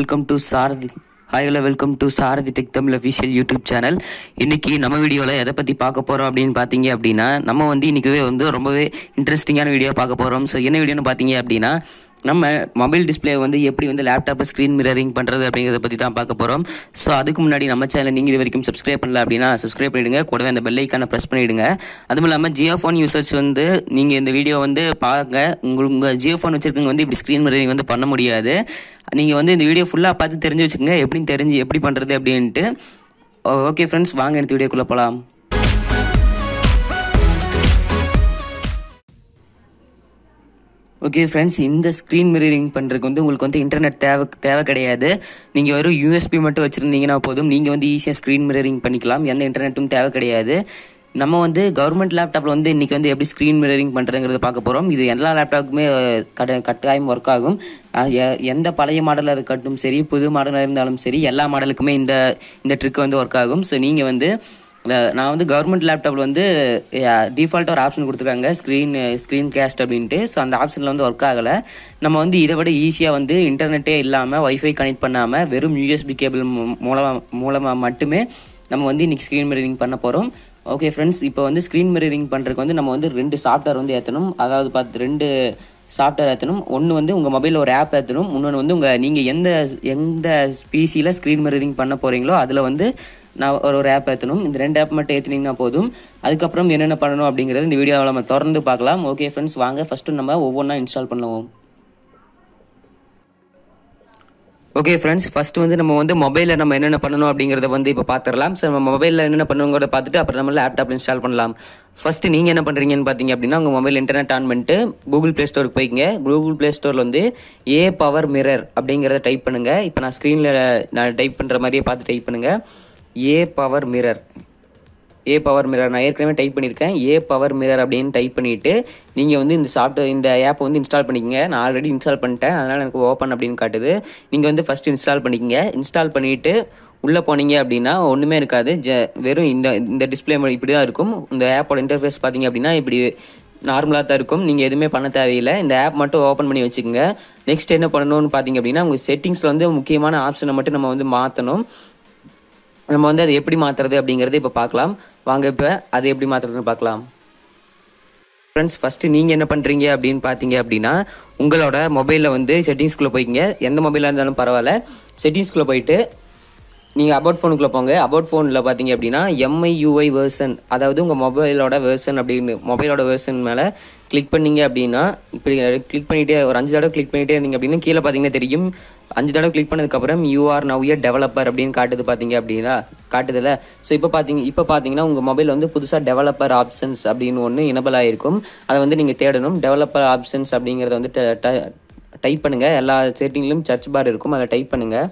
welcome to Sarathi hi hello welcome to Sarathi tech Tamil official YouTube channel இன்னைக்கு நம்ம வீடியோவில் எதை பற்றி பார்க்க போகிறோம் அப்படின்னு பார்த்தீங்க அப்படின்னா நம்ம வந்து இன்றைக்கவே வந்து ரொம்பவே இன்ட்ரெஸ்டிங்கான வீடியோ பார்க்க போகிறோம் ஸோ என்ன வீடியோன்னு பார்த்தீங்க அப்படின்னா நம்ம மொபைல் டிஸ்பிளே வந்து எப்படி வந்து லேப்டாப்பில் ஸ்க்ரீன் மிரரிங் பண்ணுறது அப்படிங்கிறத பற்றி தான் பார்க்க போகிறோம் ஸோ அதுக்கு முன்னாடி நம்ம சேனல் நீங்கள் இது வரைக்கும் சப்ஸ்கிரைப் பண்ணல அப்படின்னா சப்ஸ்கிரைப் பண்ணிவிடுங்க கூடவே அந்த பெல் ஐக்கானை ப்ரெஸ் பண்ணிவிடுங்க அதுவும் இல்லாமல் ஜியோ ஃபோன் யூசர்ஸ் வந்து நீங்கள் இந்த வீடியோ வந்து பாருங்க உங்களுக்கு உங்கள் ஜியோ ஃபோன் வச்சுருக்கவங்க வந்து இப்படி ஸ்க்ரீன் மிரரிங் வந்து பண்ண முடியாது நீங்கள் வந்து இந்த வீடியோ ஃபுல்லாக பார்த்து தெரிஞ்சு வச்சுக்கோங்க எப்படி தெரிஞ்சு எப்படி பண்ணுறது அப்படின்ட்டு ஓகே ஃப்ரெண்ட்ஸ் வாங்க இந்த வீடியோக்குள்ளே போகலாம் ஓகே ஃப்ரெண்ட்ஸ் இந்த ஸ்க்ரீன் மிரரிங் பண்ணுறதுக்கு வந்து உங்களுக்கு வந்து இன்டர்நெட் தேவை தேவை கிடையாது நீங்கள் வெறும் யூஎஸ்பி மட்டும் வச்சுருந்தீங்கன்னா போதும் நீங்கள் வந்து ஈஸியாக ஸ்க்ரீன் மிரரிங் பண்ணிக்கலாம் எந்த இன்டர்நெட்டும் தேவை கிடையாது நம்ம வந்து கவர்மெண்ட் லேப்டாப்பில் வந்து இன்றைக்கி வந்து எப்படி ஸ்க்ரீன் மிரரிங் பண்ணுறதுங்கிறத பார்க்க போகிறோம் இது எல்லா லேப்டாப்புக்குமே அஹ், கட கட்டாயம் ஒர்க் ஆகும் அஹ், எ- எந்த பழைய மாடலாக இருக்கட்டும் சரி புது மாடலாக இருந்தாலும் சரி எல்லா மாடலுக்குமே இந்த இந்த ட்ரிக் வந்து ஒர்க் ஆகும் ஸோ நீங்கள் வந்து அஹ் நான் வந்து கவர்மெண்ட் லேப்டாப்பில் வந்து டிஃபால்ட்டாக ஒரு ஆப்ஷன் கொடுத்துருக்காங்க ஸ்க்ரீன் ஸ்க்ரீன் கேஸ்ட் அப்படின்ட்டு ஸோ அந்த ஆப்ஷனில் வந்து ஒர்க் ஆகலை நம்ம வந்து இதை விட ஈஸியாக வந்து இன்டர்நெட்டே இல்லாமல் வைஃபை கனெக்ட் பண்ணாமல் வெறும் யூஎஸ்பி கேபிள் மூலமாக மூலமாக மட்டுமே நம்ம வந்து இன்றைக்கி ஸ்க்ரீன் மிரரிங் பண்ண போகிறோம் ஓகே ஃப்ரெண்ட்ஸ் இப்போ வந்து ஸ்க்ரீன் மிரரிங் பண்ணுறதுக்கு வந்து நம்ம வந்து ரெண்டு சாஃப்ட்வேர் வந்து ஏற்றணும் அதாவது பார்த்து ரெண்டு சாஃப்ட்வேர் ஏற்றணும் ஒன்று வந்து உங்கள் மொபைலில் ஒரு ஆப் ஏற்றணும் இன்னொன்று வந்து உங்கள் நீங்கள் எந்த எந்த பிசியில் ஸ்க்ரீன் மிரரிங் பண்ண போகிறீங்களோ அதில் வந்து நான் ஒரு ஒரு ஆப் ஏற்றணும் இந்த ரெண்டு ஆப் மட்டும் ஏற்றுனீங்கன்னா போதும் அதுக்கப்புறம் என்னென்ன பண்ணணும் அப்படிங்கிறது இந்த வீடியோவில் நம்ம தொடர்ந்து பார்க்கலாம் ஓகே ஃப்ரெண்ட்ஸ் வாங்க ஃபஸ்ட்டு நம்ம ஒவ்வொன்றா இன்ஸ்டால் பண்ணுவோம் ஓகே ஃப்ரெண்ட்ஸ் ஃபர்ஸ்ட் வந்து நம்ம வந்து மொபைலில் நம்ம என்னென்ன பண்ணணும் அப்படிங்கிறத வந்து இப்போ பார்த்துடலாம் ஸோ நம்ம மொபைலில் என்னென்ன பண்ணணுங்கிறத பார்த்துட்டு அப்புறம் நம்ம லேப்டாப் இன்ஸ்டால் பண்ணலாம் ஃபர்ஸ்ட் நீங்கள் என்ன பண்ணுறீங்கன்னு பார்த்தீங்க அப்படின்னா உங்கள் மொபைல் இன்டர்நெட் ஆன் பண்ணிட்டு கூகுள் ப்ளே ஸ்டோருக்கு போய்ங்க கூகுள் ப்ளே ஸ்டோரில் வந்து ஏ பவர் மிரர் அப்படிங்கிறத டைப் பண்ணுங்கள் இப்போ நான் ஸ்க்ரீனில் நான் டைப் பண்ணுற மாதிரியே பார்த்து டைப் பண்ணுங்கள் A power mirror A power mirror நான் ஏற்கனவே டைப் பண்ணியிருக்கேன் ஏ பவர் மிரர் அப்படின்னு டைப் பண்ணிவிட்டு நீங்கள் வந்து இந்த சாஃப்ட்வேர் இந்த ஆப்பை வந்து இன்ஸ்டால் பண்ணிக்கங்க நான் ஆல்ரெடி இன்ஸ்டால் பண்ணிட்டேன் அதனால் எனக்கு ஓப்பன் அப்படின்னு காட்டுது நீங்கள் வந்து ஃபஸ்ட் இன்ஸ்டால் பண்ணிக்கங்க இன்ஸ்டால் பண்ணிவிட்டு உள்ளே போனீங்க அப்படின்னா ஒன்றுமே இருக்காது ஜ வெறும் இந்த இந்த டிஸ்பிளே இப்படி தான் இருக்கும் இந்த ஆப்போட இன்டர்ஃபேஸ் பார்த்தீங்க அப்படின்னா இப்படி நார்மலாக தான் இருக்கும் நீங்கள் எதுவுமே பண்ண தேவையில்லை இந்த ஆப் மட்டும் ஓப்பன் பண்ணி வச்சுக்கோங்க நெக்ஸ்ட் என்ன பண்ணணும்னு பார்த்தீங்க அப்படின்னா உங்கள் செட்டிங்ஸில் வந்து முக்கியமான ஆப்ஷனை மட்டும் நம்ம வந்து மாற்றணும் நம்ம வந்து அதை எப்படி மாற்றுறது அப்படிங்கிறத இப்போ பார்க்கலாம் வாங்க இப்போ அதை எப்படி மாற்றுறதுன்னு பார்க்கலாம் ஃப்ரெண்ட்ஸ் ஃபஸ்ட்டு நீங்கள் என்ன பண்ணுறீங்க அப்படின்னு பார்த்தீங்க அப்படின்னா உங்களோட மொபைலில் வந்து செட்டிங்ஸ்குள்ளே போய்க்கிங்க எந்த மொபைலாக இருந்தாலும் பரவாயில்ல செட்டிங்ஸ்குள்ளே போயிட்டு நீங்கள் அபவுட் ஃபோனுக்குள்ளே போங்க அபவுட் ஃபோனில் பார்த்தீங்க அப்படின்னா எம்ஐயூஐ வெர்சன் அதாவது உங்கள் மொபைலோட வெர்சன் அப்படின்னு மொபைலோட வெர்சன் மேலே கிளிக் பண்ணீங்க அப்படின்னா இப்படி கிளிக் பண்ணிகிட்டே ஒரு அஞ்சு தடவை கிளிக் பண்ணிகிட்டே இருந்தீங்க அப்படின்னா கீழே பார்த்தீங்கன்னா தெரியும் அஞ்சு தடவை கிளிக் பண்ணதுக்கப்புறம் யூஆர் நவ் இயர் டெவலப்பர் அப்படின்னு காட்டுது பார்த்தீங்க அப்படின்னா காட்டுதில்ல ஸோ இப்போ பார்த்தீங்க இப்போ பார்த்தீங்கன்னா உங்கள் மொபைல் வந்து புதுசாக டெவலப்பர் ஆப்ஷன்ஸ் அப்படின்னு ஒன்று எனபிள் ஆகிருக்கும் அதை வந்து நீங்கள் தேடணும் டெவலப்பர் ஆப்ஷன்ஸ் அப்படிங்கிறத வந்து டைப் பண்ணுங்கள் எல்லா செட்டிங்லையும் சர்ச் பார் இருக்கும் அதை டைப் பண்ணுங்கள்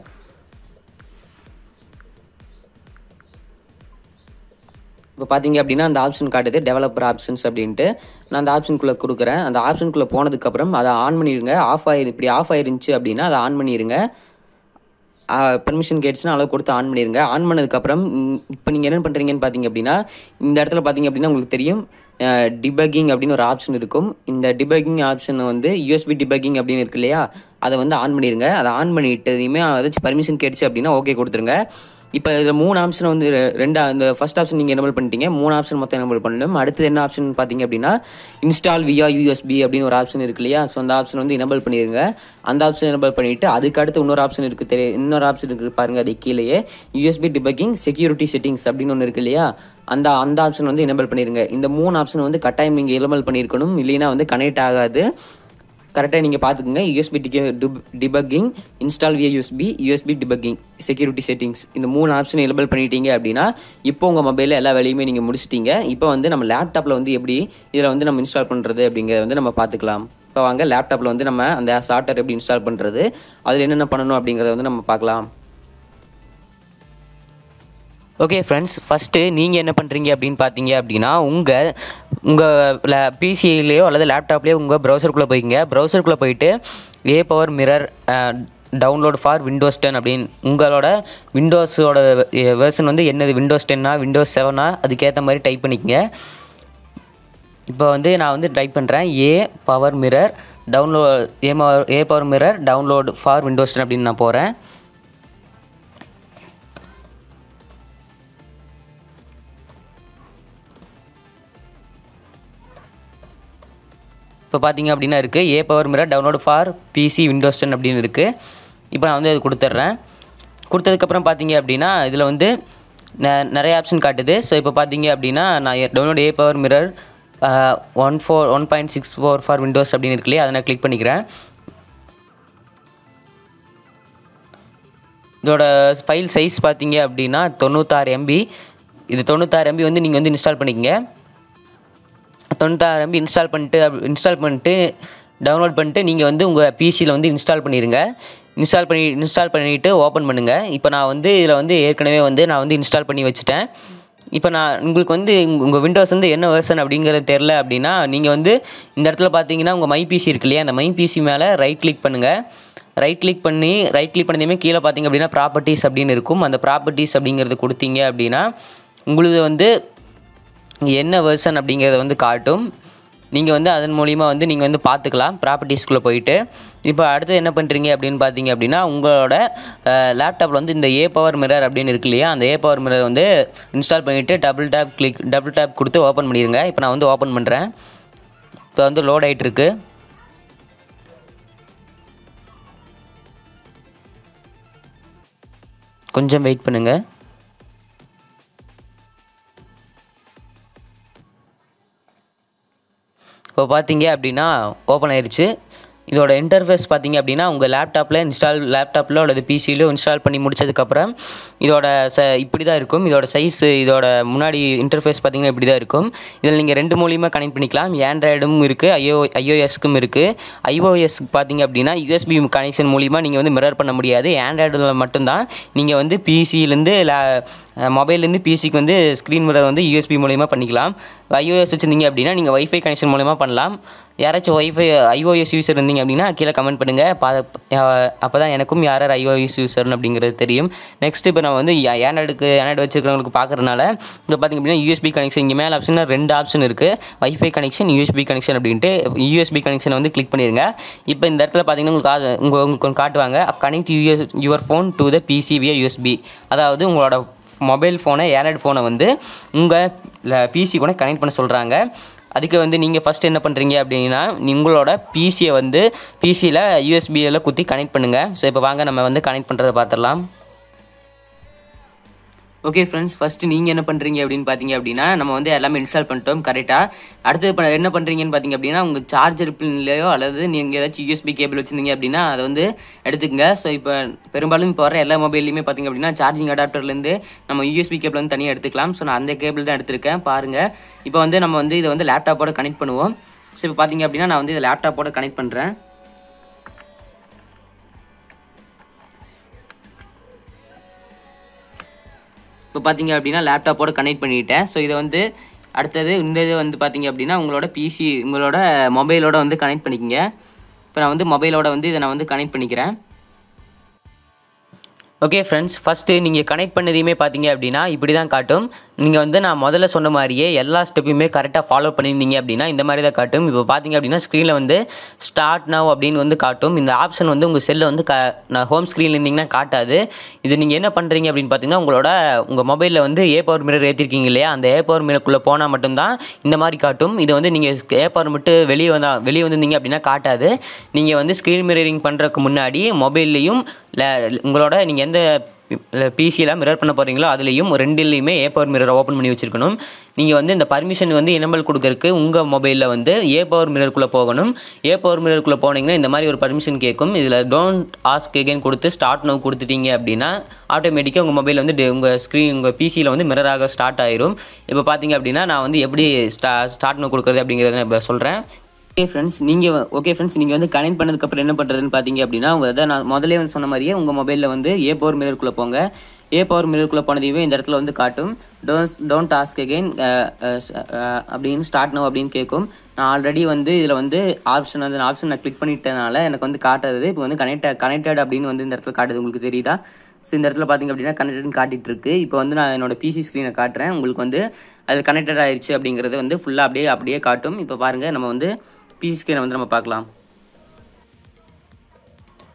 இப்போ பார்த்தீங்க அப்படின்னா அந்த ஆப்ஷன் காட்டுது டெவலப்பர் ஆப்ஷன்ஸ் அப்படின்ட்டு நான் அந்த ஆப்ஷனுக்குள்ளே கொடுக்குறேன் அந்த ஆப்ஷனுக்குள்ளே போனதுக்கப்புறம் அதை ஆன் பண்ணிடுங்க ஆஃப் ஆயிரு இப்படி ஆஃப் ஆயிருந்துச்சு அப்படின்னா அதை ஆன் பண்ணிடுங்க பெர்மிஷன் கேட்ஸ்னா அளவு கொடுத்து ஆன் பண்ணிடுங்க ஆன் பண்ணதுக்கப்புறம் இப்போ நீங்கள் என்ன பண்ணுறீங்கன்னு பார்த்தீங்க அப்படின்னா இந்த இடத்துல பார்த்தீங்க அப்படின்னா உங்களுக்கு தெரியும் டிபக்கிங் அப்படின்னு ஒரு ஆப்ஷன் இருக்கும் இந்த டிபக்கிங் ஆப்ஷன் வந்து யூஎஸ்பி டிபக்கிங் அப்படின்னு இருக்கு இல்லையா அதை வந்து ஆன் பண்ணிடுங்க அதை ஆன் பண்ணிட்டதையுமே ஏதாச்சும் பர்மிஷன் கேட்டுச்சு அப்படின்னா ஓகே கொடுத்துருங்க இப்போ இதில் மூணு ஆப்ஷன் வந்து ரெ- ரெண்டு அந்த ஃபர்ஸ்ட் ஆப்ஷன் நீங்கள் எனபிள் பண்ணிட்டீங்க மூணு ஆப்ஷன் மொத்தம் எனபிள் பண்ணணும் அடுத்தது என்ன ஆப்ஷன் பார்த்தீங்க அப்படின்னா இன்ஸ்டால் வியா யூஎஸ்பி அப்படின்னு ஒரு ஆப்ஷன் இருக்கு இல்லையா ஸோ அந்த ஆப்ஷன் வந்து எனபிள் பண்ணிடுங்க அந்த ஆப்ஷன் எனபிள் பண்ணிவிட்டு அதுக்கு அடுத்து இன்னொரு ஆப்ஷன் இருக்குது தெரிய இன்னொரு ஆப்ஷன் இருக்குது பாருங்கள் அது கீழேயே யூஎஸ்பி டிபக்கிங் செக்யூரிட்டி செட்டிங்ஸ் அப்படின்னு ஒன்று இருக்கு இல்லையா அந்த அந்த ஆப்ஷன் வந்து எனபிள் பண்ணிடுங்க இந்த மூணு ஆப்ஷன் வந்து கட்டாயம் நீங்கள் எனபிள் பண்ணியிருக்கணும் இல்லைன்னா வந்து கனெக்ட் ஆகாது கரெக்டாக நீங்கள் பார்த்துக்குங்க USB debugging install via USB USB debugging security settings இந்த மூணு ஆப்ஷன் எனபிள் பண்ணிட்டீங்க அப்படின்னா இப்போ உங்கள் மொபைலில் எல்லா வேலையுமே நீங்கள் முடிச்சிட்டீங்க இப்போ வந்து நம்ம லேப்டாப்பில் வந்து எப்படி இதில் வந்து நம்ம இன்ஸ்டால் பண்ணுறது அப்படிங்கிறத வந்து நம்ம பார்த்துக்கலாம் இப்போ வாங்க லேப்டாப்பில் வந்து நம்ம அந்த சாஃப்ட்வேர் எப்படி இன்ஸ்டால் பண்ணுறது அதில் என்னென்ன பண்ணணும் அப்படிங்கிறத வந்து நம்ம பார்க்கலாம் ஓகே ஃப்ரெண்ட்ஸ் ஃபஸ்ட்டு நீங்கள் என்ன பண்ணுறீங்க அப்படின்னு பார்த்தீங்க அப்படின்னா உங்கள் உங்கள் பிசிலேயோ அல்லது லேப்டாப்லேயோ உங்கள் ப்ரௌசருக்குள்ளே போய்ங்க ப்ரௌசருக்குள்ளே போயிட்டு A power mirror download for Windows ten அப்படின்னு உங்களோட விண்டோஸோட வெர்ஷன் வந்து என்னது விண்டோஸ் டென்னா விண்டோஸ் செவனா அதுக்கேற்ற மாதிரி டைப் பண்ணிக்கங்க இப்போ வந்து நான் வந்து டைப் பண்ணுறேன் A power mirror download A A power mirror download for Windows ten அப்படின்னு நான் போகிறேன் இப்போ பார்த்தீங்க அப்படின்னா இருக்குது A power mirror download for PC Windows ten அப்படின்னு இருக்குது இப்போ நான் வந்து அது கொடுத்துட்றேன் கொடுத்ததுக்கப்புறம் பார்த்தீங்க அப்படின்னா இதில் வந்து ந- நிறைய ஆப்ஷன் காட்டுது ஸோ இப்போ பார்த்தீங்க அப்படின்னா நான் download a power mirror one four one point six four for Windows அப்படின்னு இருக்கு இல்லையா அதை நான் கிளிக் பண்ணிக்கிறேன் இதோட ஃபைல் சைஸ் பார்த்தீங்க அப்படின்னா தொண்ணூத்தாறு எம்பி இது தொண்ணூத்தாறு எம்பி வந்து நீங்கள் வந்து இன்ஸ்டால் பண்ணிக்கங்க தொண்ணூத்தாறு எம்பி இன்ஸ்டால் பண்ணிட்டு இன்ஸ்டால் பண்ணிட்டு டவுன்லோட் பண்ணிட்டு நீங்கள் வந்து உங்கள் பிசியில் வந்து இன்ஸ்டால் பண்ணிடுங்க இன்ஸ்டால் பண்ணி இன்ஸ்டால் பண்ணிவிட்டு ஓப்பன் பண்ணுங்கள் இப்போ நான் வந்து இதில் வந்து ஏற்கனவே வந்து நான் வந்து இன்ஸ்டால் பண்ணி வச்சுட்டேன் இப்போ நான் உங்களுக்கு வந்து உங்கள் விண்டோஸ் வந்து என்ன வெர்ஷன் அப்படிங்கிறது தெரில அப்படின்னா நீங்கள் வந்து இந்த இடத்துல பார்த்தீங்கன்னா உங்கள் மை பிசி இருக்கு இல்லையா அந்த மை பிசி மேலே ரைட் கிளிக் பண்ணுங்கள் ரைட் கிளிக் பண்ணி ரைட் கிளிக் பண்ணதுமே கீழே பார்த்தீங்க அப்படின்னா ப்ராப்பர்ட்டிஸ் அப்படின்னு இருக்கும் அந்த ப்ராப்பர்ட்டிஸ் அப்படிங்கிறது கொடுத்தீங்க அப்படின்னா உங்களுக்கு வந்து என்ன வெர்ஷன் அப்படிங்கிறத வந்து காட்டும் நீங்கள் வந்து அதன் மூலிமா வந்து நீங்கள் வந்து பார்த்துக்கலாம் ப்ராப்பர்ட்டிஸ்குள்ளே போயிட்டு இப்போ அடுத்து என்ன பண்ணுறீங்க அப்படின்னு பார்த்தீங்க அப்படின்னா உங்களோட லேப்டாப்பில் வந்து இந்த ஏ பவர் மிரர் அப்படின்னு இருக்கு இல்லையா அந்த ஏ பவர் மிரர் வந்து இன்ஸ்டால் பண்ணிவிட்டு double tap click double tap கொடுத்து ஓப்பன் பண்ணிடுங்க இப்போ நான் வந்து ஓப்பன் பண்ணுறேன் இப்போ வந்து லோட் ஆகிட்டு இருக்கு கொஞ்சம் வெயிட் பண்ணுங்கள் இப்போ பார்த்தீங்க அப்படின்னா ஓப்பன் ஆயிருச்சு இதோட இன்டர்ஃபேஸ் பார்த்தீங்க அப்படின்னா உங்கள் லேப்டாப்பில் இன்ஸ்டால் லேப்டாப்பில் அல்லது பிசியிலோ இன்ஸ்டால் பண்ணி முடிச்சதுக்கப்புறம் இதோட ச இப்படி தான் இருக்கும் இதோட சைஸ் இதோட முன்னாடி இன்டர்ஃபேஸ் பார்த்தீங்கன்னா இப்படி தான் இருக்கும் இதில் நீங்கள் ரெண்டு மூலியமாக கனெக்ட் பண்ணிக்கலாம் ஆண்ட்ராய்டும் இருக்குது ஐஓ ஐஓஎஸ்க்கும் இருக்குது ஐஓஎஸ் பார்த்தீங்க அப்படின்னா யூஎஸ்பி கனெக்ஷன் மூலிமா நீங்கள் வந்து மிரர் பண்ண முடியாது ஆண்ட்ராய்டில் மட்டும்தான் நீங்கள் வந்து பிசியிலேருந்து லே மொபைல்லேருந்து பிசிக்கு வந்து ஸ்க்ரீன் மிரர் வந்து யூஎஸ்பி மூலயமா பண்ணிக்கலாம் ஐஓஎஸ் வச்சுருந்தீங்க அப்படின்னா நீங்கள் வைஃபை கனெக்ஷன் மூலயமா பண்ணலாம் யாராச்சும் ஒய்ஃபை ஐஓஎஸ் யூஸர் இருந்தீங்க அப்படின்னா கீழே கமெண்ட் பண்ணுங்கள் பா அப்போ தான் எனக்கும் யார் யார் ஐஓஎஸ் யூஸர்னு அப்படிங்கிறது தெரியும் நெக்ஸ்ட் இப்போ நான் வந்து ஆண்ட்ராய்டுக்கு ஆண்ட்ராய்டு வச்சுருக்கிறவங்களுக்கு பார்க்குறதுனால இப்போ பார்த்திங்க அப்படின்னா யூஎஸ்பி கனெக்ஷன் இங்கே மேலே ஆப்ஷன் ரெண்டு ஆப்ஷன் இருக்குது வைஃபை கனெக்ஷன் யூஎஸ்பி கனெக்ஷன் அப்படின்ட்டு யூஎஸ்பி கனெக்ஷனை வந்து கிளிக் பண்ணிடுங்க இப்போ இந்த இடத்துல பார்த்தீங்கன்னா உங்களுக்கு கா- உங்க- உங்களுக்கு ஒன்று காட்டுவாங்க connect us your phone to the PC via USB அதாவது உங்களோட மொபைல் ஃபோனை ஆண்ட்ராய்டு ஃபோனை வந்து உங்கள் பிசி கூட கனெக்ட் பண்ண சொல்கிறாங்க அதுக்கு வந்து நீங்கள் ஃபஸ்ட் என்ன பண்ணுறீங்க அப்படின்னா உங்களோட பிசியை வந்து பிசியில் யூஎஸ்பியில் குத்தி கனெக்ட் பண்ணுங்கள் ஸோ இப்போ வாங்க நம்ம வந்து கனெக்ட் பண்ணுறதை பார்த்துடலாம் ஓகே ஃப்ரெண்ட்ஸ் ஃபஸ்ட்டு நீங்கள் என்ன பண்ணுறீங்க அப்படின்னு பார்த்தீங்க அப்படின்னா நம்ம வந்து எல்லாமே இன்ஸ்டால் பண்ணிட்டோம் கரெக்டாக அடுத்து இப்போ என்ன பண்ணுறீங்கன்னு பார்த்தீங்க அப்படின்னா உங்கள் சார்ஜர் பின்லையோ அல்லது நீங்கள் ஏதாச்சும் யூஎஸ்பி கேபிள் வச்சுருந்தீங்க அப்படின்னா அதை வந்து எடுத்துக்கங்க ஸோ இப்போ பெரும்பாலும் இப்போ வர எல்லா மொபைல்லையுமே பார்த்தீங்க அப்படின்னா சார்ஜிங் அடாப்டர்லேருந்து நம்ம யூஎஸ்பி கேபிள் வந்து தனியாக எடுத்துக்கலாம் ஸோ நான் அந்த கேபிள் தான் எடுத்திருக்கேன் பாருங்கள் இப்போ வந்து நம்ம வந்து இதை வந்து லேப்டாப்போட கனெக்ட் பண்ணுவோம் ஸோ இப்போ பார்த்தீங்க அப்படின்னா நான் வந்து இதை லேப்டாப்போட கனெக்ட் பண்ணுறேன் இப்போ பார்த்தீங்க அப்படின்னா லேப்டாப்போட கனெக்ட் பண்ணிட்டேன் ஸோ இதை வந்து அடுத்தது இந்த இது வந்து பார்த்தீங்க அப்படின்னா உங்களோட பிசி உங்களோட மொபைலோட வந்து கனெக்ட் பண்ணிக்கங்க இப்போ நான் வந்து மொபைலோட வந்து இதை நான் வந்து கனெக்ட் பண்ணிக்கிறேன் ஓகே ஃப்ரெண்ட்ஸ் ஃபஸ்ட்டு நீங்கள் கனெக்ட் பண்ணதையுமே பார்த்தீங்க அப்படின்னா இப்படி தான் காட்டும் நீங்கள் வந்து நான் முதல்ல சொன்ன மாதிரியே எல்லா ஸ்டெப்பையுமே கரெக்டாக ஃபாலோ பண்ணியிருந்தீங்க அப்படின்னா இந்த மாதிரி தான் காட்டும் இப்போ பார்த்தீங்க அப்படின்னா ஸ்க்ரீனில் வந்து ஸ்டார்ட் நவ் அப்படின்னு வந்து காட்டும் இந்த ஆப்ஷன் வந்து உங்கள் செல்லில் வந்து க நான் ஹோம் ஸ்க்ரீனில் இருந்தீங்கன்னா காட்டாது இது நீங்கள் என்ன பண்ணுறீங்க அப்படின்னு பார்த்தீங்கன்னா உங்களோட உங்கள் மொபைலில் வந்து ஏ பவர் மிரர் ஏற்றிருக்கீங்க இல்லையா அந்த ஏ பவர் மிரருக்குள்ளே போனால் மட்டும்தான் இந்த மாதிரி காட்டும் இது வந்து நீங்கள் ஏ பவர் மட்டும் வெளியே வந்தா வெளியே வந்திருந்தீங்க அப்படின்னா காட்டாது நீங்கள் வந்து ஸ்க்ரீன் மிரரிங் பண்ணுறதுக்கு முன்னாடி மொபைல்லையும் உங்களோட நீங்கள் எந்த பிசியில் மிரர் பண்ண போகிறீங்களோ அதுலேயும் ரெண்டுலேயுமே ஏ பவர் மிரரை ஓப்பன் பண்ணி வச்சுருக்கணும் நீங்கள் வந்து இந்த பர்மிஷன் வந்து எனபிள் கொடுக்கறதுக்கு உங்கள் மொபைலில் வந்து ஏ பவர் மிரருக்குள்ளே போகணும் ஏ பவர் மிரருக்குள்ளே போனீங்கன்னா இந்த மாதிரி ஒரு பர்மிஷன் கேட்கும் இதில் டோன்ட் ஆஸ்க் எகைன் கொடுத்து ஸ்டார்ட் நவ் கொடுத்துட்டீங்க அப்படின்னா ஆட்டோமேட்டிக்காக உங்கள் மொபைல் வந்து டி- உங்கள் ஸ்க்ரீன் உங்கள் பிசியில் வந்து மிரராக ஸ்டார்ட் ஆயிரும் இப்போ பார்த்தீங்க அப்படின்னா நான் வந்து எப்படி ஸ்டா ஸ்டார்ட் நவ் கொடுக்குறது அப்படிங்கிறத நான் இப்போ சொல்கிறேன் ஓகே ஃப்ரெண்ட்ஸ் நீங்கள் ஓகே ஃப்ரெண்ட்ஸ் நீங்கள் வந்து கனெக்ட் பண்ணதுக்கப்புறம் என்ன பண்ணுறதுன்னு பார்த்தீங்க அப்படின்னா உங்கள் அதான் நான் முதல்ல வந்து சொன்ன மாதிரியே உங்கள் மொபைலில் வந்து ஏ பவர் மிரருக்குள்ளே போங்க ஏ பவர் மிரருக்குள்ளே போனதையுமே இந்த இடத்துல வந்து காட்டும் டோன்ட் டோன்ட் டாஸ்க் அகெயின் அப்படின்னு ஸ்டார்ட் நோ அப்படின்னு கேட்கும் நான் ஆல்ரெடி வந்து இதில் வந்து ஆப்ஷன் வந்து ஆப்ஷன் நான் கிளிக் பண்ணிட்டனால எனக்கு வந்து காட்டுறது இப்போ வந்து கனெக்ட் கனெக்டட் அப்படின்னு வந்து இந்த இடத்துல காட்டுது உங்களுக்கு தெரியுதா ஸோ இந்த இடத்துல பார்த்தீங்க அப்படின்னா கனெக்டட்னு காட்டிட்டு இருக்கு இப்போ வந்து நான் என்னோட பிசி ஸ்க்ரீனை காட்டுறேன் உங்களுக்கு வந்து அது கனெக்டட் ஆயிருச்சு அப்படிங்கிறது வந்து ஃபுல்லாக அப்படியே அப்படியே காட்டும் இப்போ பாருங்கள் நம்ம வந்து பிசி ஸ்க்ரீனை வந்து நம்ம பார்க்கலாம்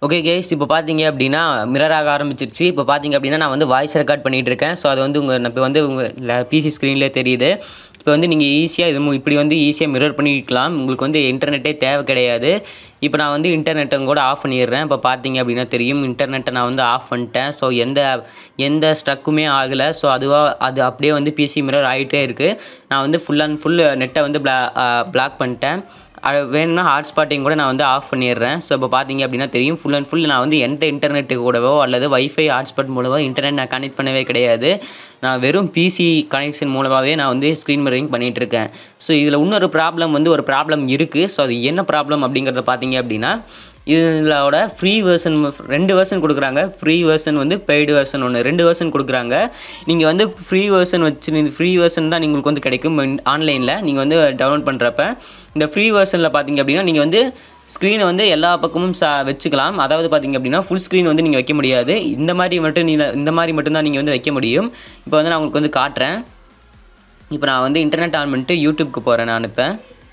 ஓகே கேஸ் இப்போ பார்த்தீங்க அப்படின்னா மிரர் ஆக ஆரம்பிச்சிருச்சு இப்போ பார்த்தீங்க அப்படின்னா நான் வந்து வாய்ஸ் ரெக்கார்ட் பண்ணிகிட்டு இருக்கேன் ஸோ அது வந்து உங்கள் இப்போ வந்து உங்கள் பிசி ஸ்க்ரீன்லேயே தெரியுது இப்போ வந்து நீங்கள் ஈஸியாக இது மு- இப்படி வந்து ஈஸியாக மிரர் பண்ணிக்கலாம் உங்களுக்கு வந்து இன்டர்நெட்டே தேவை கிடையாது இப்போ நான் வந்து இன்டர்நெட்டை கூட ஆஃப் பண்ணிடுறேன் இப்போ பார்த்தீங்க அப்படின்னா தெரியும் இன்டர்நெட்டை நான் வந்து ஆஃப் பண்ணிட்டேன் ஸோ எந்த எந்த ஸ்ட்ரக்குமே ஆகலை ஸோ அதுவாக அது அப்படியே வந்து பிசி மிரர் ஆகிட்டே இருக்குது நான் வந்து ஃபுல் அண்ட் ஃபுல் நெட்டை வந்து பிளா பிளாக் பண்ணிட்டேன் அது வேணும்னா ஹாட்ஸ்பாட்டையும் கூட நான் வந்து ஆஃப் பண்ணிடுறேன் ஸோ இப்போ பார்த்தீங்க அப்படின்னா தெரியும் ஃபுல் அண்ட் ஃபுல் நான் வந்து எந்த இன்டர்நெட்டு கூடவோ அல்லது வைஃபை ஹாட்ஸ்பாட் மூலமோ இன்டர்நெட் நான் கனெக்ட் பண்ணவே கிடையாது நான் வெறும் பிசி கனெக்ஷன் மூலமாகவே நான் வந்து ஸ்க்ரீன் மிரரிங் பண்ணிகிட்டு இருக்கேன் ஸோ இதில் இன்னொரு ப்ராப்ளம் வந்து ஒரு ப்ராப்ளம் இருக்குது ஸோ அது என்ன ப்ராப்ளம் அப்படிங்கிறத பார்த்தீங்க அப்படின்னா இதோட ஃப்ரீ வெர்ஷன் ரெண்டு வெர்ஷன் கொடுக்குறாங்க ஃப்ரீ வெர்ஷன் வந்து பெய்டு வெர்ஷன் ஒன்று ரெண்டு வெர்ஷன் கொடுக்குறாங்க நீங்கள் வந்து ஃப்ரீ வெர்ஷன் வச்சு ஃப்ரீ வெர்ஷன் தான் உங்களுக்கு வந்து கிடைக்கும் ஆன்லைனில் நீங்கள் வந்து டவுன்லோட் பண்ணுறப்ப இந்த ஃப்ரீ வெர்ஷனில் பார்த்தீங்க அப்படின்னா நீங்கள் வந்து ஸ்க்ரீனை வந்து எல்லா பக்கமும் சா வச்சுக்கலாம் அதாவது பார்த்தீங்க அப்படின்னா ஃபுல் ஸ்க்ரீன் வந்து நீங்கள் வைக்க முடியாது இந்த மாதிரி மட்டும் நீங்கள் இந்த மாதிரி மட்டும்தான் நீங்கள் வந்து வைக்க முடியும் இப்போ வந்து நான் உங்களுக்கு வந்து காட்டுறேன் இப்போ நான் வந்து இன்டர்நெட் ஆன் பண்ணிட்டு யூடியூப்க்கு போகிறேன் நான் இப்போ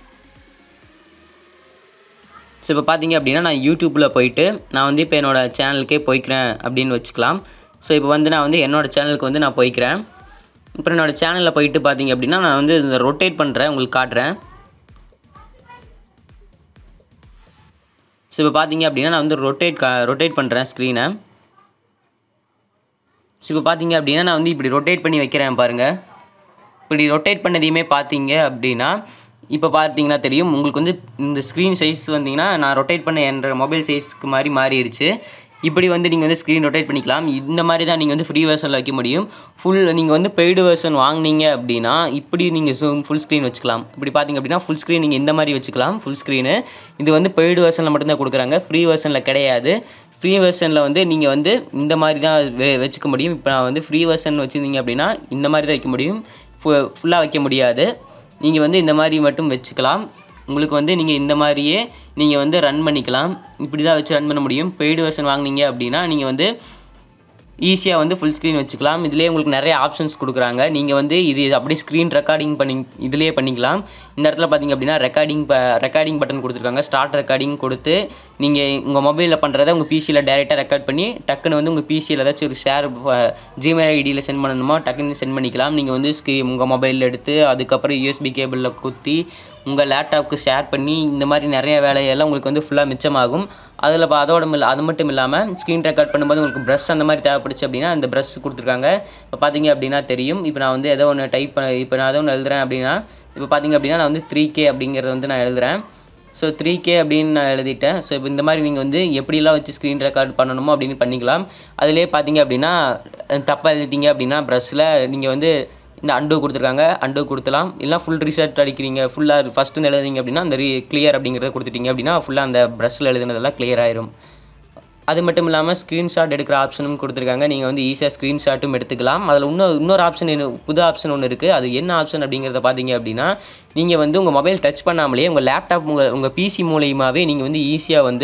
ஸோ இப்போ பார்த்தீங்க அப்படின்னா நான் யூடியூப்பில் போயிட்டு நான் வந்து இப்போ என்னோடய சேனலுக்கே போய்க்கிறேன் அப்படின்னு வச்சுக்கலாம் ஸோ இப்போ வந்து நான் வந்து என்னோடய சேனலுக்கு வந்து நான் போய்க்கிறேன் இப்போ என்னோடய சேனலில் போயிட்டு பார்த்தீங்க அப்படின்னா நான் வந்து இந்த ரொட்டேட் பண்ணுறேன் உங்களுக்கு காட்டுறேன் ஸோ இப்போ பார்த்தீங்க அப்படின்னா நான் வந்து ரொட்டேட் ரொட்டேட் பண்ணுறேன் ஸ்க்ரீனை ஸோ இப்போ பார்த்தீங்க அப்படின்னா நான் வந்து இப்படி ரொட்டேட் பண்ணி வைக்கிறேன் பாருங்கள் இப்படி ரொட்டேட் பண்ணதையுமே பார்த்தீங்க அப்படின்னா இப்போ பார்த்தீங்கன்னா தெரியும் உங்களுக்கு வந்து இந்த ஸ்க்ரீன் சைஸ் வந்தீங்கன்னா நான் ரொட்டேட் பண்ண என்ற மொபைல் சைஸ்க்கு மாதிரி மாறிடுச்சு இப்படி வந்து நீங்கள் வந்து ஸ்க்ரீன் ரொட்டேட் பண்ணிக்கலாம் இந்த மாதிரி தான் நீங்கள் வந்து ஃப்ரீ வெர்ஷனில் வைக்க முடியும் ஃபுல் நீங்கள் வந்து பெய்டு வெர்ஷன் வாங்குனீங்க அப்படின்னா இப்படி நீங்கள் ஜூம் ஃபுல் ஸ்க்ரீன் வச்சுக்கலாம் இப்படி பார்த்தீங்க அப்படின்னா ஃபுல் ஸ்க்ரீன் நீங்கள் இந்த மாதிரி வச்சுக்கலாம் ஃபுல் ஸ்க்ரீனு இது வந்து பெய்டு வெர்ஷனில் மட்டும்தான் கொடுக்குறாங்க ஃப்ரீ வெர்ஷனில் கிடையாது ஃப்ரீ வெர்ஷனில் வந்து நீங்கள் வந்து இந்த மாதிரி தான் வெ வச்சுக்க முடியும் இப்போ நான் வந்து ஃப்ரீ வெர்ஷன் வச்சுருந்தீங்க அப்படின்னா இந்த மாதிரி தான் வைக்க முடியும் ஃபு ஃபுல்லாக வைக்க முடியாது நீங்கள் வந்து இந்த மாதிரி மட்டும் வச்சுக்கலாம் உங்களுக்கு வந்து நீங்கள் இந்த மாதிரியே நீங்கள் வந்து ரன் பண்ணிக்கலாம் இப்படி தான் வச்சு ரன் பண்ண முடியும் பெய்டு வெர்ஷன் வாங்குனீங்க அப்படின்னா நீங்கள் வந்து ஈஸியாக வந்து ஃபுல் ஸ்க்ரீன் வச்சுக்கலாம் இதுலேயே உங்களுக்கு நிறைய ஆப்ஷன்ஸ் கொடுக்குறாங்க நீங்கள் வந்து இது அப்படியே ஸ்க்ரீன் ரெக்கார்டிங் பண்ணி இதுலேயே பண்ணிக்கலாம் இந்த இடத்துல பார்த்தீங்க அப்படின்னா ரெக்கார்டிங் ரெக்கார்டிங் பட்டன் கொடுத்துருக்காங்க ஸ்டார்ட் ரெக்கார்டிங் கொடுத்து நீங்கள் உங்கள் மொபைலில் பண்ணுறத உங்கள் பிசியில் டேரெக்டாக ரெக்கார்ட் பண்ணி டக்குன்னு வந்து உங்கள் பிசியில் ஏதாச்சும் ஒரு ஷேர் ஜிமெயில் ஐடியில் சென்ட் பண்ணணுமா டக்குன்னு சென்ட் பண்ணிக்கலாம் நீங்கள் வந்து ஸ்க்ரீ உங்கள் மொபைலில் எடுத்து அதுக்கப்புறம் யூஎஸ்பி கேபிளில் குத்தி உங்கள் லேப்டாப்க்கு ஷேர் பண்ணி இந்த மாதிரி நிறைய வேலையெல்லாம் உங்களுக்கு வந்து ஃபுல்லாக மிச்சமாகும் அதில் இப்போ அதோட மில்ல அது மட்டும் இல்லாமல் ஸ்க்ரீன் ரெக்கார்ட் பண்ணும்போது உங்களுக்கு ப்ரஷ் அந்த மாதிரி தேவைப்படுச்சு அப்படின்னா அந்த ப்ரஷ் கொடுத்துருக்காங்க இப்போ பார்த்தீங்க அப்படின்னா தெரியும் இப்போ நான் வந்து ஏதோ ஒன்று டைப் பண்ண இப்போ நான் ஏதோ ஒன்று எழுதுறேன் அப்படின்னா இப்போ பார்த்தீங்க அப்படின்னா நான் வந்து த்ரீ கே அப்படிங்கிறத வந்து நான் எழுதுறேன் ஸோ த்ரீ கே அப்படின்னு நான் எழுதிட்டேன் ஸோ இப்போ இந்த மாதிரி நீங்கள் வந்து எப்படிலாம் வச்சு ஸ்க்ரீன் ரெக்கார்ட் பண்ணணுமோ அப்படின்னு பண்ணிக்கலாம் அதிலே பார்த்தீங்க அப்படின்னா தப்பாக எழுதிட்டீங்க அப்படின்னா ப்ரஷ்ஷில் நீங்கள் வந்து இந்த அண்டு கொடுத்துருக்காங்க அண்டு கொடுத்தலாம் இல்லை ஃபுல் ரீசெட் அடிக்கிறீங்க ஃபுல்லாக ஃபஸ்ட்டு எழுதுறீங்க அப்படின்னா அந்த ரீ கிளியர் அப்படிங்கிறத கொடுத்துட்டீங்க அப்படின்னா ஃபுல்லாக அந்த ப்ரஷ்ஷில் எழுதுனதெல்லாம் கிளியர் ஆயிரும் அது மட்டும் இல்லாமல் ஸ்க்ரீன்ஷாட் எடுக்கிற ஆப்ஷனும் கொடுத்துருக்காங்க நீங்கள் வந்து ஈஸியாக ஸ்க்ரீன்ஷாட்டும் எடுத்துக்கலாம் அதில் இன்னும் இன்னொரு ஆப்ஷன் இன்னும் புது ஆப்ஷன் ஒன்று இருக்குது அது என்ன ஆப்ஷன் அப்படிங்கிறத பார்த்தீங்க அப்படின்னா நீங்கள் வந்து உங்கள் மொபைல் டச் பண்ணாமலே உங்கள் லேப்டாப் உங்கள் உங்கள் பிசி மூலியமாகவே நீங்கள் வந்து ஈஸியாக வந்து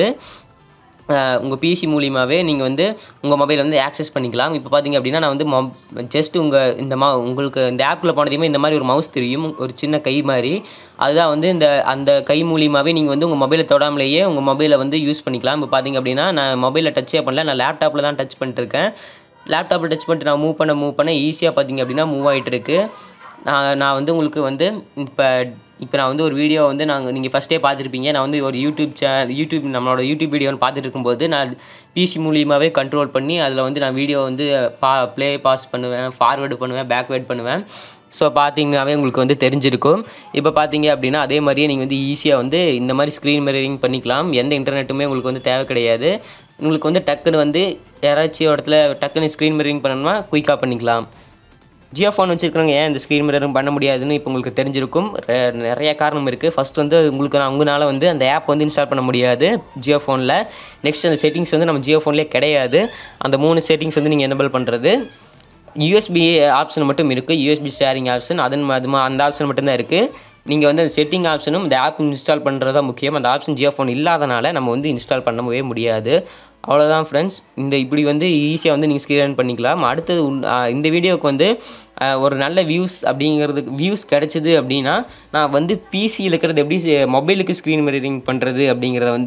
உங்கள் பிசி மூலியமாகவே நீங்கள் வந்து உங்கள் மொபைல் வந்து ஆக்சஸ் பண்ணிக்கலாம் இப்போ பார்த்தீங்க அப்படின்னா நான் வந்து மொப் ஜஸ்ட் உங்கள் இந்த மா உங்களுக்கு இந்த ஆப்பில் போனதையுமே இந்த மாதிரி ஒரு மவுஸ் தெரியும் ஒரு சின்ன கை மாதிரி அதுதான் வந்து இந்த அந்த கை மூலியமாகவே நீங்கள் வந்து உங்கள் மொபைலை தொடாமலேயே உங்கள் மொபைலை வந்து யூஸ் பண்ணிக்கலாம் இப்போ பார்த்தீங்க அப்படின்னா நான் மொபைலில் டச்சே பண்ணல நான் லேப்டாப்பில் தான் டச் பண்ணிட்டுருக்கேன் லேப்டாப்பில் டச் பண்ணிட்டு நான் மூவ் பண்ண மூவ் பண்ண ஈஸியாக பார்த்தீங்க அப்படின்னா மூவ் ஆகிட்டு இருக்கு நான் நான் வந்து உங்களுக்கு வந்து இப்போ இப்போ நான் வந்து ஒரு வீடியோ வந்து நாங்கள் நீங்கள் ஃபஸ்ட்டே பார்த்துருப்பீங்க நான் வந்து ஒரு யூடியூப் சே யூடியூப் நம்மளோட யூடியூப் வீடியோன்னு பார்த்துட்டு இருக்கும்போது நான் பிசி மூலியமாகவே கண்ட்ரோல் பண்ணி அதில் வந்து நான் வீடியோ வந்து பா ப்ளே பாஸ் பண்ணுவேன் ஃபார்வேர்டு பண்ணுவேன் பேக்வேர்ட் பண்ணுவேன் ஸோ பார்த்தீங்கன்னாவே உங்களுக்கு வந்து தெரிஞ்சிருக்கும் இப்போ பார்த்தீங்க அப்படின்னா அதே மாதிரியே நீங்கள் வந்து ஈஸியாக வந்து இந்த மாதிரி ஸ்க்ரீன் மிரரிங் பண்ணிக்கலாம் எந்த இன்டர்நெட்டுமே உங்களுக்கு வந்து தேவை கிடையாது உங்களுக்கு வந்து டக்குன்னு வந்து யாராச்சும் இடத்துல டக்குன்னு ஸ்க்ரீன் மிரரிங் பண்ணணுமா குயிக்காக பண்ணிக்கலாம் ஜியோ ஃபோன் வச்சுருக்கிறவங்க ஏன் இந்த ஸ்க்ரீன் மிரரும் பண்ண முடியாதுன்னு இப்போ உங்களுக்கு தெரிஞ்சிருக்கும் ரெ- நிறைய காரணம் இருக்குது ஃபர்ஸ்ட் வந்து உங்களுக்கு நான் உங்களால் வந்து அந்த ஆப் வந்து இன்ஸ்டால் பண்ண முடியாது ஜியோ ஃபோனில் நெக்ஸ்ட் அந்த செட்டிங்ஸ் வந்து நம்ம ஜியோ ஃபோன்லேயே கிடையாது அந்த மூணு செட்டிங்ஸ் வந்து நீங்கள் எனபிள் பண்ணுறது யூஎஸ்பி ஆப்ஷன் மட்டும் இருக்குது யூஎஸ்பி ஷேரிங் ஆப்ஷன் அதன் ம- அது ம- அந்த ஆப்ஷன் மட்டும்தான் இருக்குது நீங்கள் வந்து அந்த செட்டிங் ஆப்ஷனும் இந்த ஆப் இன்ஸ்டால் பண்ணுறது தான் முக்கியம் அந்த ஆப்ஷன் ஜியோ ஃபோன் இல்லாதனால நம்ம வந்து இன்ஸ்டால் பண்ணவே முடியாது அவ்வளோதான் ஃப்ரெண்ட்ஸ் இந்த இப்படி வந்து ஈஸியாக வந்து நீங்கள் ஸ்க்ரீன் பண்ணிக்கலாம் அடுத்தது உன்- ஆ, இந்த வீடியோவுக்கு வந்து ஆ, ஒரு நல்ல வியூஸ் அப்படிங்கிறதுக்கு வியூஸ் கிடச்சிது அப்படின்னா நான் வந்து பிசியில் இருக்கிறது எப்படி மொபைலுக்கு ஸ்க்ரீன் மிரரிங் பண்ணுறது அப்படிங்கிறத வந்து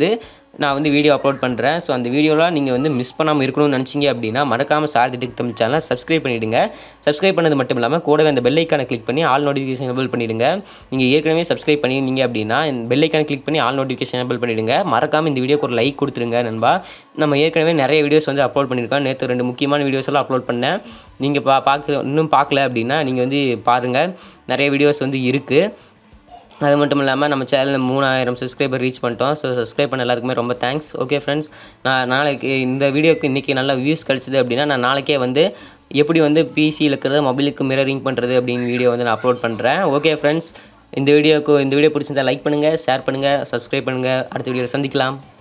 நான் வந்து வீடியோ அப்லோட் பண்ணுறேன் ஸோ அந்த வீடியோலாம் நீங்கள் வந்து மிஸ் பண்ணாமல் இருக்கணும்னு நினச்சிங்க அப்படின்னா மறக்காமல் சார் திட்டுக்கு தமிழ் சேனலை சப்ஸ்கிரைப் பண்ணிவிடுங்க சப்ஸ்கிரைப் பண்ணது மட்டும் இல்லாமல் கூடவே அந்த பெல் ஐக்கானை கிளிக் பண்ணி ஆல் நோட்டிஃபிகேஷன் எனபிள் பண்ணிவிடுங்க நீங்கள் ஏற்கனவே சப்ஸ்கிரைப் பண்ணியிருந்தீங்க அப்படின்னா இந்த பெல் ஐக்கானை கிளிக் பண்ணி ஆல் நோட்டிஃபிகேஷன் எனபிள் பண்ணிவிடுங்க மறக்காமல் இந்த வீடியோக்கு ஒரு லைக் கொடுத்துருங்க நண்பா நம்ம ஏற்கனவே நிறைய வீடியோஸ் வந்து அப்லோட் பண்ணியிருக்கோம் நேற்று ரெண்டு முக்கியமான வீடியோஸ் எல்லாம் அப்லோட் பண்ணேன் நீங்கள் பா பார்க்க இன்னும் பார்க்கல அப்படின்னா நீங்கள் வந்து பாருங்கள் நிறைய வீடியோஸ் வந்து இருக்குது அது மட்டும் இல்லாமல் நம்ம சேனலில் மூணாயிரம் சப்ஸ்கிரைபர் ரீச் பண்ணிட்டோம் ஸோ சப்ஸ்கிரைப் பண்ண எல்லாருக்குமே ரொம்ப தேங்க்ஸ் ஓகே ஃப்ரெண்ட்ஸ் நான் நாளைக்கு இந்த வீடியோக்கு இன்றைக்கி நல்ல வியூஸ் கிடச்சிது அப்படின்னா நான் நாளைக்கே வந்து எப்படி வந்து பிசியில் இருக்கிறத மொபைலுக்கு மிரரிங் பண்ணுறது அப்படின்னு வீடியோ வந்து நான் அப்லோட் பண்ணுறேன் ஓகே ஃப்ரெண்ட்ஸ் இந்த வீடியோக்கு இந்த வீடியோ பிடிச்சிருந்தா லைக் பண்ணுங்கள் ஷேர் பண்ணுங்கள் சப்ஸ்கிரைப் பண்ணுங்கள் அடுத்த வீடியோவில் சந்திக்கலாம்